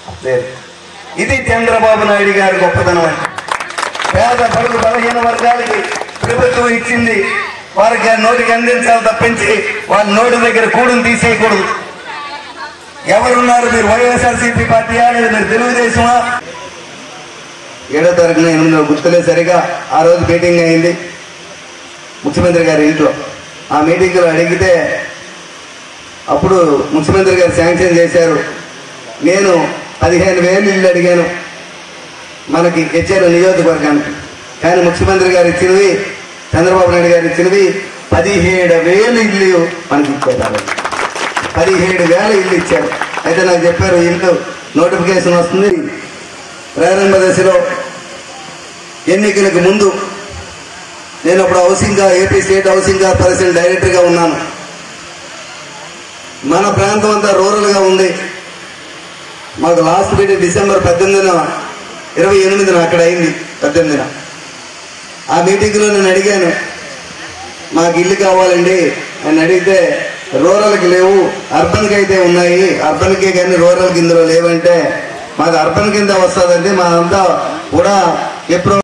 లేదు ఇది చంద్రబాబు నాయుడు గారి గొప్పతనం అంటే పేద బడుగు బలహీన వర్గాలకి ప్రభుత్వం ఇచ్చింది వారికి ఆ నోటికి అందించాలి తప్పించి వాళ్ళ నోటి దగ్గర కూడుని తీసేయకూడదు ఎవరున్నారు మీరు వైఎస్ఆర్సీపీ పార్టీయా లేదా మీరు తెలుగుదేశమా ఏడో తారీఖున ఎనిమిదో గుర్తులేదు సరిగా ఆ రోజు మీటింగ్ అయింది ముఖ్యమంత్రి గారి ఇంట్లో ఆ మీటింగ్లో అడిగితే అప్పుడు ముఖ్యమంత్రి గారు శాంక్షన్ చేశారు నేను పదిహేను వేలు ఇల్లు అడిగాను మనకి హెచ్ఆర్ నియోజకవర్గానికి కానీ ముఖ్యమంత్రి గారు ఇచ్చినవి చంద్రబాబు నాయుడు గారు ఇచ్చినవి పదిహేడు వేలు ఇల్లు మనకి ఇచ్చారు పదిహేడు వేల ఇల్లు ఇచ్చారు అయితే నాకు చెప్పారు ఇల్లు నోటిఫికేషన్ వస్తుంది ప్రారంభ దశలో ఎన్నికలకు ముందు నేను అప్పుడు హౌసింగ్ గా ఏపీ స్టేట్ హౌసింగ్ కార్పొరేషన్ డైరెక్టర్గా ఉన్నాను మన ప్రాంతం అంతా రూరల్గా ఉంది మాకు లాస్ట్ మీటింగ్ డిసెంబర్ పద్దెనిమిదిన ఇరవై ఎనిమిదిన అక్కడ అయింది పద్దెనిమిదిన ఆ మీటింగ్లో నేను అడిగాను మాకు ఇల్లు కావాలండి అని అడిగితే రూరల్కి లేవు అర్బన్కి అయితే ఉన్నాయి అర్బన్కి కానీ రూరల్కి ఇందులో లేవంటే మాది అర్బన్ కింద వస్తుందండి మాదంతా కూడా ఎప్పుడు